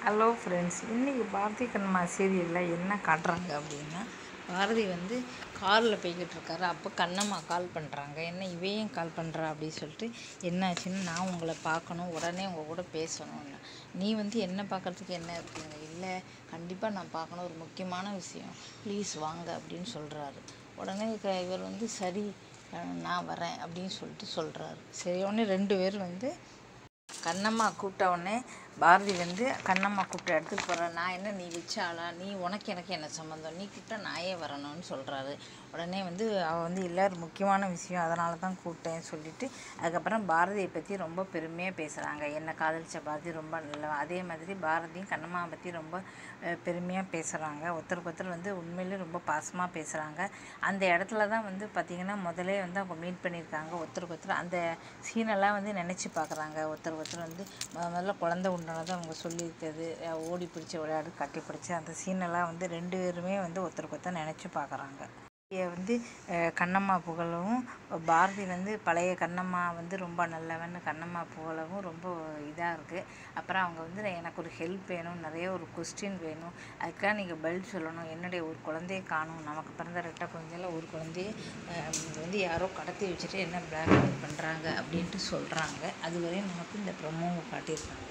hello friends இன்றைக்கி பாரதி கண்ணம்மா சீரியலில் என்ன காட்டுறாங்க அப்படின்னா பாரதி வந்து காரில் போய்கிட்டு இருக்காரு அப்போ கண்ணம்மா கால் பண்ணுறாங்க என்ன இவையும் கால் பண்ணுறா அப்படின்னு சொல்லிட்டு என்னாச்சுன்னு நான் உங்களை பார்க்கணும் உடனே உங்கள் கூட பேசணும்னு நீ வந்து என்ன பார்க்கறதுக்கு என்ன இருக்குங்க இல்லை கண்டிப்பாக நான் பார்க்கணும் ஒரு முக்கியமான விஷயம் ப்ளீஸ் வாங்க அப்படின்னு சொல்கிறாரு உடனே க- இவர் வந்து சரி அஹ், நான் வரேன் அப்படின்னு சொல்லிட்டு சொல்கிறாரு சரி உடனே ரெண்டு பேரும் வந்து கண்ணம்மா கூப்பிட்ட உடனே பாரதி வந்து கண்ணம்மா கூப்பிட்ட இடத்துக்கு போகிறேன் நான் என்ன நீ வச்ச ஆளா நீ உனக்கு எனக்கு என்ன சம்மந்தம் நீ கூப்பிட்டா நான் ஏன் வரணும்னு சொல்கிறாரு உடனே வந்து அவள் வந்து இல்லை ஒரு முக்கியமான விஷயம் அதனால தான் கூப்பிட்டேன்னு சொல்லிட்டு அதுக்கப்புறம் பாரதியை பற்றி ரொம்ப பெருமையாக பேசுகிறாங்க என்னை காதலிச்ச பாரதி ரொம்ப நல்ல அதே மாதிரி பாரதியும் கண்ணம்மாவை பற்றி ரொம்ப பெருமையாக பேசுகிறாங்க ஒருத்தருக்கு ஒருத்தர் வந்து உண்மையிலேயே ரொம்ப பாசமாக பேசுகிறாங்க அந்த இடத்துல தான் வந்து பார்த்திங்கன்னா முதலே வந்து அவங்க மீட் பண்ணியிருக்காங்க ஒருத்தருக்கு ஒருத்தர் அந்த சீனெல்லாம் வந்து நினச்சி பார்க்குறாங்க ஒருத்தர் ஒருத்தர் வந்து முத முதல்ல குழந்தை உண்டானதை அவங்க சொல்லியிருக்கிறது அஹ் ஓடி பிடிச்ச விளையாடு கட்டி பிடிச்சி அந்த சீனெல்லாம் வந்து ரெண்டு பேருமே வந்து ஒருத்தருக்கு ஒருத்தர் நினச்சி பார்க்குறாங்க இங்க வந்து அஹ், கண்ணம்மா புகழவும் பாரதி வந்து பழைய கண்ணம்மா வந்து ரொம்ப நல்லவன் கண்ணம்மா புகழவும் ரொம்ப இதாக இருக்குது அப்புறம் அவங்க வந்து "நான் எனக்கு ஒரு ஹெல்ப் வேணும் நிறைய ஒரு கொஸ்டின் வேணும் அதுக்கெல்லாம் நீங்கள் பதில் சொல்லணும் என்னுடைய ஒரு குழந்தைய காணும் நமக்கு பிறந்த ரெட்டை குழந்தையில ஒரு குழந்தைய அஹ், வந்து யாரோ கடத்தி வச்சுட்டு என்ன பிளாக்மெயில் பண்ணுறாங்க அப்படின்ட்டு சொல்கிறாங்க அதுவரையும் நமக்கு இந்த ப்ரொமோவை காட்டியிருக்காங்க